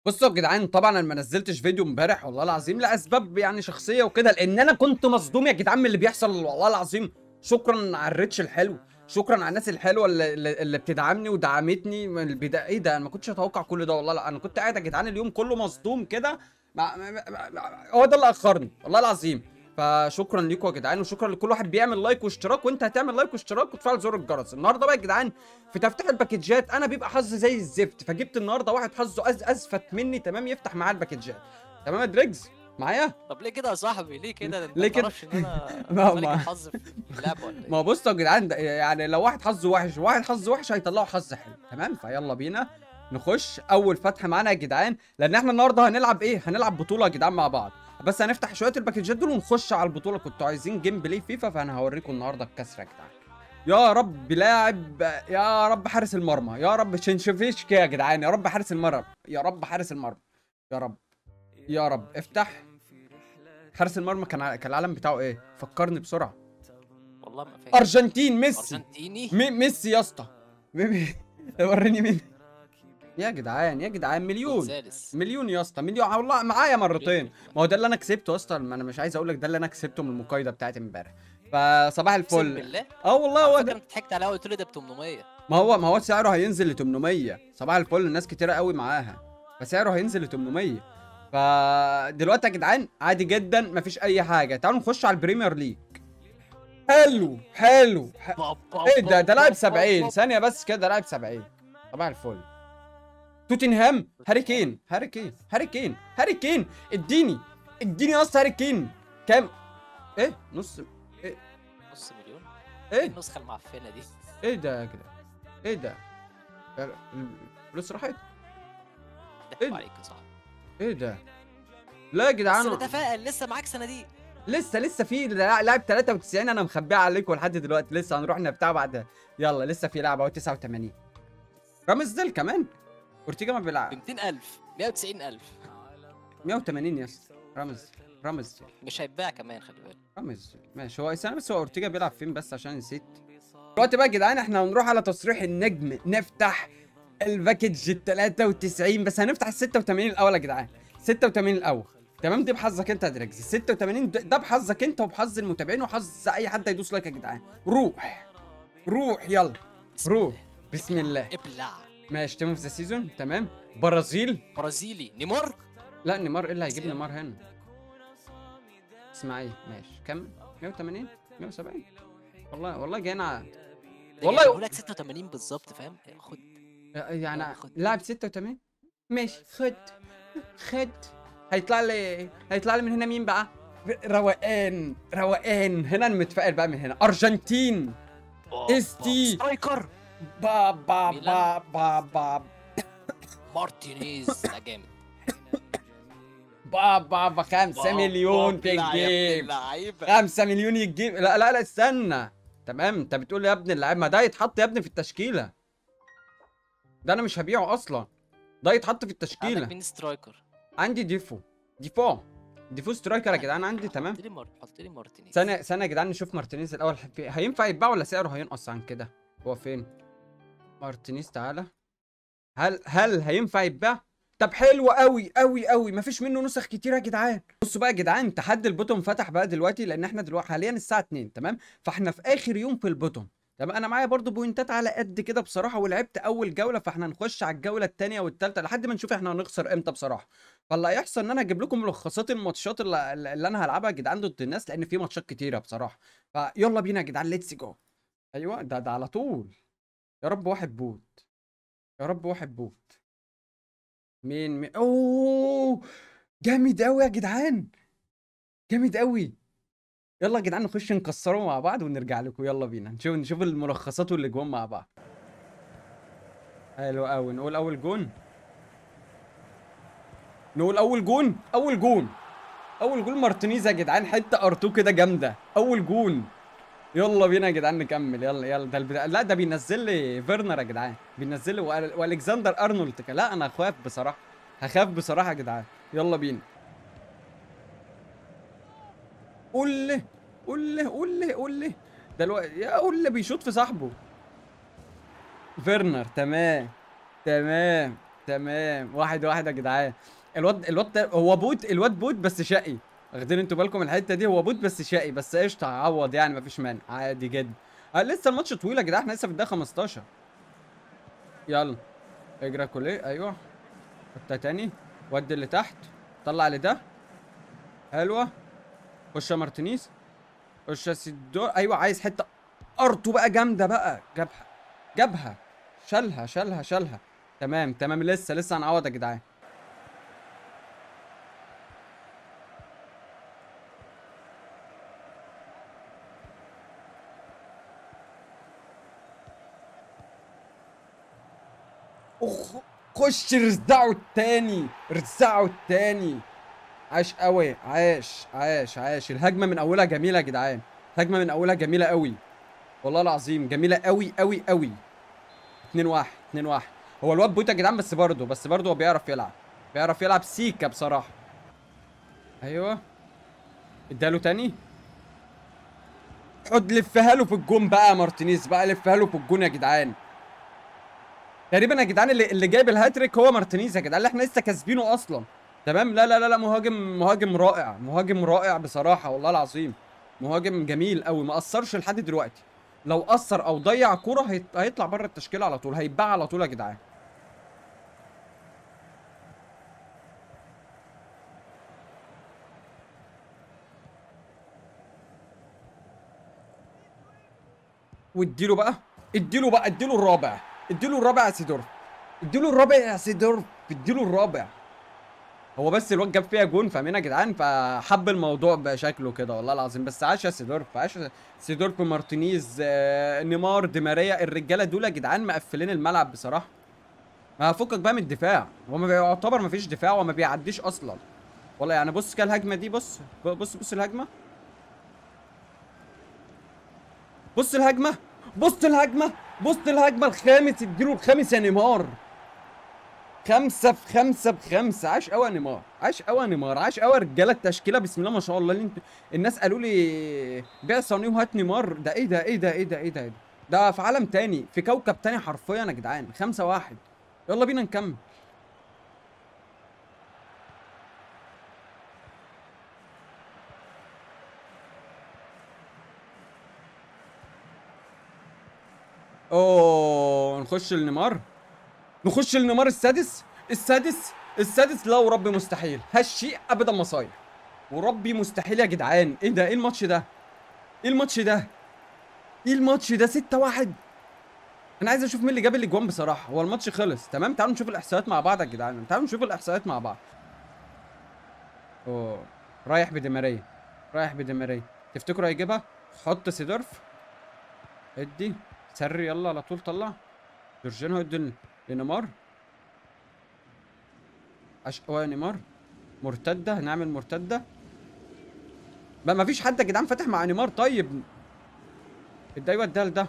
بصوا يا جدعان طبعا انا ما نزلتش فيديو امبارح والله العظيم لاسباب يعني شخصيه وكده لان انا كنت مصدوم يا جدعان من اللي بيحصل والله العظيم شكرا على الريتش الحلو شكرا على الناس الحلوه اللي, اللي اللي بتدعمني ودعمتني من البدايه ايه ده انا ما كنتش اتوقع كل ده والله لا انا كنت قاعد يا جدعان اليوم كله مصدوم كده مع- مع- مع- مع- هو ده اللي اخرني والله العظيم فشكرا ليكم يا جدعان وشكرا لكل واحد بيعمل لايك واشتراك وانت هتعمل لايك واشتراك وتفعل زر الجرس النهارده بقى يا جدعان في تفتح الباكجات انا بيبقى حظي زي الزفت فجبت النهارده واحد حظه أز ازفت مني تمام يفتح معاه الباكجات تمام يا دريجز معايا طب ليه كده يا صاحبي ليه كده ده انت ليه ما كده؟ تعرفش ان انا ما- ملك ما- الحظ في اللعبه ولا ما ايه بصوا يا جدعان ده- يعني لو واحد حظه وحش وواحد حظه وحش هيطلعوا حظ حلو تمام فيلا بينا نخش اول فتحه معانا يا جدعان لان احنا النهارده هنلعب ايه هنلعب بطوله يا جدعان مع بعض بس هنفتح شويه الباكجات دول ونخش على البطوله كنتوا عايزين جيم بلاي فيفا فانا هوريكم النهارده الكسره يا جدعان يا رب لاعب يا رب حارس المرمى يا رب شنشفيشكي يا جدعان يا رب حارس المرمى يا رب حارس المرمى يا رب يا رب افتح حارس المرمى كان ع- كان العلم بتاعه ايه فكرني بسرعه والله ما فاكر ارجنتين ميسي ارجنتيني مي ميسي يا اسطى مي- مي- وريني مين يا جدعان يا جدعان مليون جونزاليس مليون يا اسطى مليون والله معايا مرتين ما هو ده اللي انا كسبته يا اسطى ما انا مش عايز اقول لك ده اللي انا كسبته من المقايضه بتاعت امبارح فصباح اقسم الفل بالله اه والله هو على فكره ده انت ضحكت عليا وقلت لي ده ب 800 ما هو ما هو سعره هينزل ل 800 صباح الفل الناس كتيره قوي معاها فسعره هينزل ل 800 فدلوقتي يا جدعان عادي جدا مفيش اي حاجه تعالوا نخش على البريمير ليج حلو حلو ح- ايه ده ده لاعب 70 ثانية بس كده لاعب 70 صباح الفل توتنهام هاري كين هاري كين هاري كين هاري كين اديني اديني يا اسطى هاري كين كام ايه نص نص مليون ايه النسخه المعفنه دي ايه ده يا جدع ايه ده الفلوس راحت ضحكوا إيه؟ عليك يا صاحبي ايه ده لا يا بس جدعان نتفائل لسه معاك صناديق لسه لسه في لا- لاعب 93 انا مخبيها عليكم لحد دلوقتي لسه هنروح نبتاع بعد يلا لسه في لاعب اهو 89 رامز ديل كمان اورتيجا ما ب بيلعب 200000 190000 180 يا اسطى رامز رامز مش هيتباع كمان خلي بالك رامز ماشي هو استنى بس هو اورتيجا بيلعب فين بس عشان نسيت دلوقتي بقى يا جدعان احنا هنروح على تصريح النجم نفتح الباكج ال 93 بس هنفتح ال 86 الاول يا جدعان 86 الاول تمام دي بحظك انت يا دريكس ال 86 ده ده بحظك انت وبحظ المتابعين وحظ اي حد هيدوس لايك يا جدعان روح روح يلا بسم روح الله. بسم الله ابلع ماشي تيم اوف ذا سيزون تمام برازيل برازيلي نيمار لا نيمار ايه اللي هيجيب سيام. نيمار هنا اسماعيل ماشي كم 180 170 والله والله جاينا والله- والله لك 86 بالظبط فاهم خد يعني خد. لاعب 86 ماشي خد خد هيطلع لي هيطلع لي من هنا مين بقى روقان روقان هنا المتفائل بقى من هنا ارجنتين استي. سترايكر با با با ميلان. با با مارتينيز ده جامد با با با 5 مليون في الجيم اللعيبه 5 مليون يجيب لا لا لا استنى تمام انت بتقول يا ابني اللاعب ما ده يتحط يا ابني في التشكيله ده انا مش هبيعه اصلا ده يتحط في عندك التشكيله مين سترايكر عندي ديفو ديفو ديفو سترايكر يا جدعان عندي تمام حط لي مار... حط لي مارتينيز ثانية ثانية يا جدعان نشوف مارتينيز الأول في- هينفع يتباع ولا سعره هينقص عن كده؟ هو فين؟ مارتينيز تعالى هل هل هينفع يتباع؟ طب حلو قوي قوي قوي مفيش منه نسخ كتير يا جدعان بصوا بقى يا جدعان تحدي البوتوم فتح بقى دلوقتي لان احنا دلوقتي حاليا الساعه 2 تمام فاحنا في اخر يوم في البوتوم تمام انا معايا برضو بوينتات على قد كده بصراحه ولعبت اول جوله فاحنا نخش على الجوله الثانيه والثالثه لحد ما نشوف احنا هنخسر امتى بصراحه فاللي هيحصل ان انا هجيب لكم ملخصات الماتشات اللي, اللي انا هلعبها يا جدعان ضد الناس لان في ماتشات كتيره بصراحه فيلا بينا يا جدعان ليتس جو ايوه ده ده على طول يا رب واحد بوت يا رب واحد بوت مين مين اوه جامد قوي يا جدعان جامد قوي يلا يا جدعان نخش نكسره مع بعض ونرجع لكم يلا بينا نشوف نشوف الملخصات والاجوان مع بعض حلو قوي نقول اول جون نقول اول جون اول جون اول جول مارتينيز يا جدعان حته ار2 كده جامده اول جون يلا بينا يا جدعان نكمل يلا يلا ده البدا... لا ده بينزل لي فيرنر يا جدعان بينزل لي وأل- والكسندر ارنولد ك- لا انا خايف بصراحه هخاف بصراحه يا جدعان يلا بينا قول لي قول لي قول لي قول لي ده الو... يا قول لي بيشوط في صاحبه فيرنر تمام تمام تمام واحد واحد يا جدعان الواد الواد ده هو بوت الواد بوت بس شقي واخدين انتوا بالكم من الحته دي هو بوت بس شقي بس قشطه هيعوض يعني مفيش مانع عادي جدا آه لسه الماتش طويل يا جدعان احنا لسه في الدقيقه 15 يلا اجرى كوليه ايوه حطها تاني ودي اللي تحت طلع لده حلوه خش يا مارتينيز خش يا سيدور ايوه عايز حته ارتو بقى جامده بقى جابها جابها شالها شالها شالها تمام تمام لسه لسه هنعوض يا جدعان أخ خش رزعه التاني رزعه التاني عاش قوي عاش عاش عاش الهجمه من اولها جميله يا جدعان الهجمه من اولها جميله قوي والله العظيم جميله قوي قوي قوي 2 1 2 1 هو الواد بوت يا جدعان بس برضه بس برضه هو بيعرف يلعب بيعرف يلعب سيكا بصراحه ايوه اداله تاني حط لفها له في الجون بقى يا مارتينيز بقى لفها له في الجون يا جدعان تقريبا يا جدعان اللي, اللي جايب الهاتريك هو مارتينيز يا جدعان اللي احنا لسه كاسبينه اصلا تمام لا لا لا لا مهاجم مهاجم رائع مهاجم رائع بصراحه والله العظيم مهاجم جميل قوي ما اثرش لحد دلوقتي لو اثر او ضيع كوره هيط- هيطلع بره التشكيله على طول هيتباع على طول يا جدعان واديله بقى اديله بقى اديله الرابع اديله الرابع يا سيدورف اديله الرابع يا سيدورف اديله الرابع هو بس الواد جاب فيها جون فاهمين يا جدعان فحب الموضوع بشكله كده والله العظيم بس عاش يا سيدورف عاش سيدورف مارتينيز آه، نيمار دي ماريا الرجاله دول يا جدعان مقفلين الملعب بصراحه ما فكك بقى من الدفاع هو ما بيعتبر ما فيش دفاع وما بيعديش اصلا والله يعني بص كده الهجمه دي بص بص بص الهجمه بص الهجمه بص الهجمه بص الهجمه الخامس اديله الخامس يا نيمار خمسة في خمسة بخمسة عاش قوي يا نيمار عاش قوي يا نيمار عاش قوي يا رجالة التشكيلة بسم الله ما شاء الله اللي انت الناس قالوا لي بيع صاني وهات نيمار ده ايه ده ايه ده ايه ده ايه ده ايه ده ده في عالم تاني في كوكب تاني حرفيا يا جدعان خمسة واحد يلا بينا نكمل اوه نخش لنيمار نخش لنيمار السادس السادس السادس لا وربي مستحيل هالشيء ابدا مصاير وربي مستحيل يا جدعان ايه ده ايه الماتش ده ايه الماتش ده ايه الماتش ده 6 1 انا عايز اشوف مين اللي جاب الاجوان بصراحه هو الماتش خلص تمام تعالوا نشوف الاحصائيات مع بعض يا جدعان تعالوا نشوف الاحصائيات مع بعض اوه رايح بدمارية رايح بدمارية تفتكروا هيجيبها حط سيدورف ادي سري يلا على طول طلع جورجينو ادي لنيمار عش هو يا نيمار مرتده هنعمل مرتده ما ما فيش حد يا جدعان فاتح مع نيمار طيب ادي ايوه اديها لده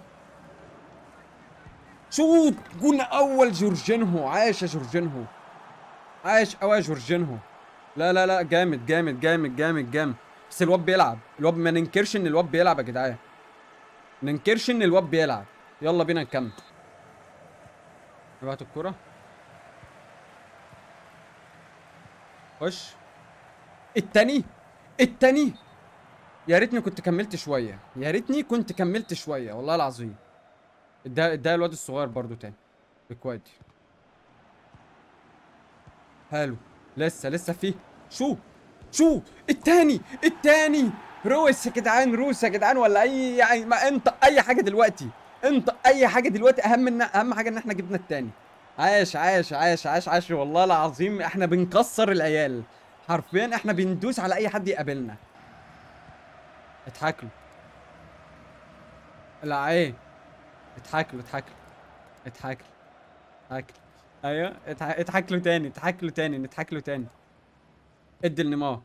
شوت جون اول جورجينهو عاش يا جورجينهو عاش قوي يا جورجينهو لا لا لا جامد جامد جامد جامد جامد بس الواد بيلعب الواد ما ننكرش ان الواد بيلعب يا جدعان ما ننكرش ان الواد بيلعب يلا بينا نكمل ابعت الكرة خش التاني التاني يا ريتني كنت كملت شوية يا ريتني كنت كملت شوية والله العظيم اديها اديها الواد الصغير برضو تاني بكوادي حلو لسه لسه فيه شو شو التاني التاني روس يا جدعان روس يا جدعان ولا اي يعني ما انت اي حاجه دلوقتي انت اي حاجه دلوقتي اهم من اهم حاجه ان احنا جبنا التاني عاش عاش عاش عاش عاش والله العظيم احنا بنكسر العيال حرفيا احنا بندوس على اي حد يقابلنا اضحك له لا ايه اضحك له اضحك له اضحك له اضحك له ايوه اضحك اضحك له تاني اضحك له تاني نضحك له تاني ادي لنيمار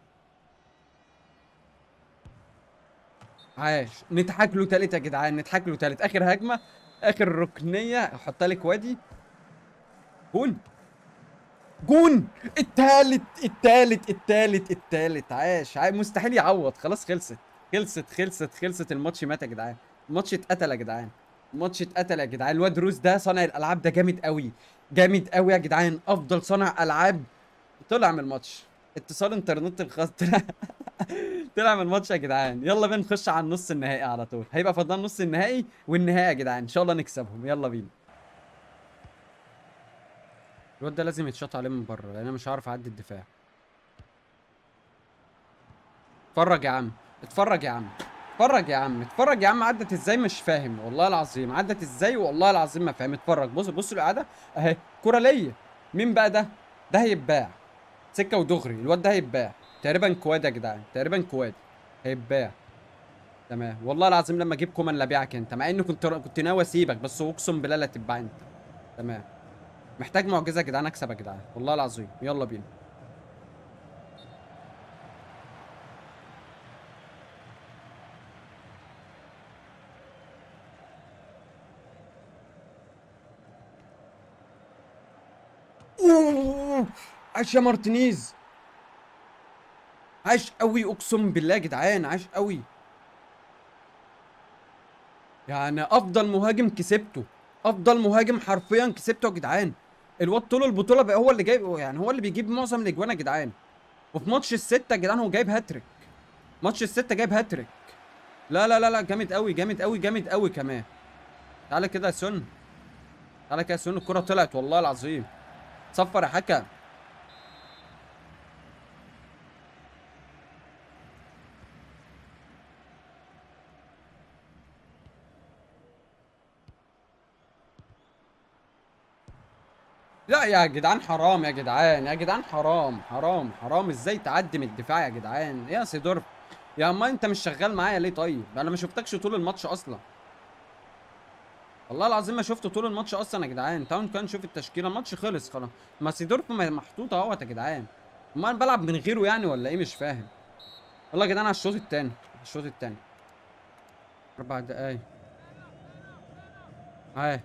عاش نضحك له تالت يا جدعان نضحك له تالت اخر هجمه اخر ركنيه احطها لك وادي جون جون التالت التالت التالت التالت عاش عاش مستحيل يعوض خلاص خلصت خلصت خلصت خلصت الماتش مات يا جدعان الماتش اتقتل يا جدعان الماتش اتقتل يا جدعان الواد روس ده صانع الالعاب ده جامد قوي جامد قوي يا جدعان افضل صانع العاب طلع من الماتش اتصال انترنت الخاص طلع طلع من الماتش يا جدعان يلا بينا نخش على النص النهائي على طول هيبقى فضلنا نص النهائي والنهائي يا جدعان ان شاء الله نكسبهم يلا بينا الواد ده لازم يتشاط عليه من بره لان انا مش هعرف اعدي الدفاع اتفرج يا عم اتفرج يا عم اتفرج يا عم اتفرج يا عم عدت ازاي مش فاهم والله العظيم عدت ازاي والله العظيم ما فاهم اتفرج بص بص الاعاده اهي كرة ليا مين بقى ده ده هيتباع سكه ودغري الواد ده هيتباع تقريبا كواد يا جدعان تقريبا كواد هيتباع تمام والله العظيم لما اجيب كومان لا ابيعك انت مع اني كنت كنت ناوي اسيبك بس اقسم بالله لا تتباع انت تمام محتاج معجزه يا جدعان اكسب يا جدعان والله العظيم يلا بينا أوه، عاش يا مارتينيز عاش قوي اقسم بالله يا جدعان عاش قوي يعني افضل مهاجم كسبته افضل مهاجم حرفيا كسبته يا جدعان الواد طول البطوله بقى هو اللي جايب يعني هو اللي بيجيب معظم الاجوان يا جدعان وفي ماتش الستة يا جدعان هو جايب هاتريك ماتش الستة جايب هاتريك لا لا لا لا جامد قوي جامد قوي جامد قوي كمان تعالى كده يا سن تعالى كده يا سن الكرة طلعت والله العظيم صفر يا حكم لا يا جدعان حرام يا جدعان يا جدعان حرام حرام حرام ازاي تعدي من الدفاع يا جدعان إيه يا سيدورف يا اما انت مش شغال معايا ليه طيب انا ما شفتكش طول الماتش اصلا والله العظيم ما شفته طول الماتش اصلا يا جدعان تعالوا كان نشوف التشكيله الماتش خلص خلاص ما سيدورف م- محطوط اهوت يا جدعان امال انا بلعب من غيره يعني ولا ايه مش فاهم والله يا جدعان على الشوط التاني الشوط التاني اربع دقايق اهي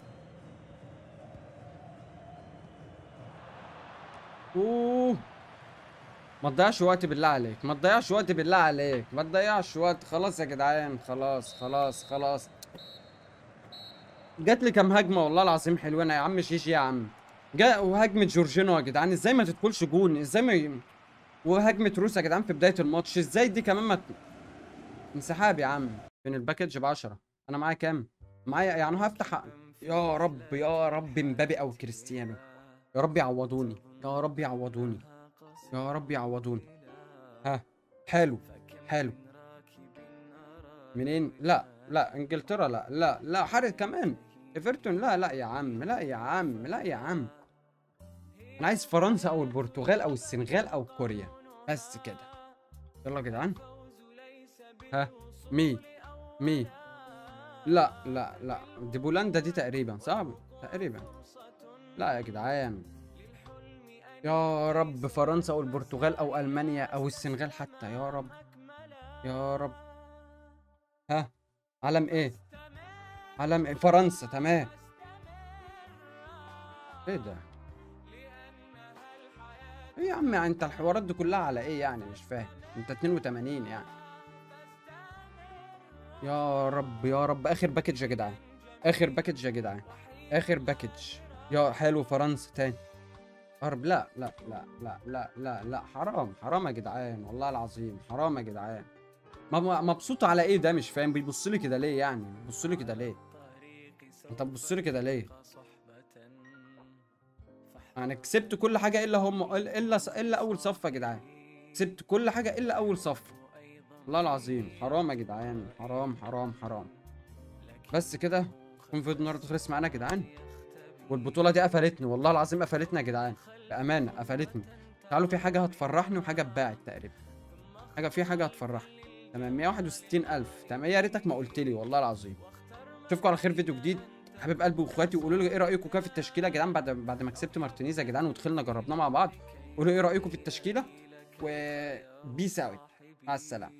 اوه ما تضيعش وقت بالله عليك ما تضيعش وقت بالله عليك ما تضيعش وقت خلاص يا جدعان خلاص خلاص خلاص جات لي كام هجمه والله العظيم حلوين يا عم شيش يا عم جاء وهجمه جورجينو يا جدعان ازاي ما تدخلش جون ازاي ما ي... وهجمه روس يا جدعان في بدايه الماتش ازاي دي كمان ما ت- انسحاب يا عم فين الباكج ب 10 انا معايا كام معايا يعني هفتح يا رب يا رب مبابي او كريستيانو يا رب يعوضوني يا رب يعوضوني يا رب يعوضوني ها حلو حلو منين لا لا انجلترا لا لا لا حارس كمان ايفرتون لا لا يا عم لا يا عم لا يا عم انا عايز فرنسا او البرتغال او السنغال او كوريا بس كده يلا يا جدعان ها مي مي لا لا لا دي بولندا دي تقريبا صح تقريبا لا يا جدعان يا رب فرنسا او البرتغال او المانيا او السنغال حتى يا رب يا رب ها علم ايه علم إيه؟ فرنسا تمام ايه ده ايه يا عم انت الحوارات دي كلها على ايه يعني مش فاهم انت 82 يعني يا رب يا رب اخر باكج يا جدعان اخر باكج يا جدعان اخر باكج يا حلو فرنسا تاني قرب لا لا لا لا لا لا لا حرام حرام يا جدعان والله العظيم حرام يا جدعان ما- ما- مبسوط على ايه ده مش فاهم بيبص لي كده ليه يعني بيبص لي كده ليه انت بتبص لي كده ليه انا كسبت كل حاجه الا هم الا الا اول صف يا جدعان كسبت كل حاجه الا اول صف والله العظيم حرام يا جدعان حرام حرام حرام بس كده يكون فيديو النهارده خلص معانا يا جدعان والبطوله دي قفلتني والله العظيم قفلتني يا جدعان بامانه قفلتني تعالوا في حاجه هتفرحني وحاجه اتباعت تقريبا حاجه في حاجه هتفرحني تمام 161000 تمام يا ريتك ما قلت لي والله العظيم اشوفكم على خير فيديو جديد حبيب قلبي واخواتي وقولوا لي ايه رايكم كده في التشكيله يا جدعان بعد بعد ما كسبت مارتينيز يا جدعان ودخلنا جربناه مع بعض قولوا ايه رايكم في التشكيله وبيس اوت مع السلامه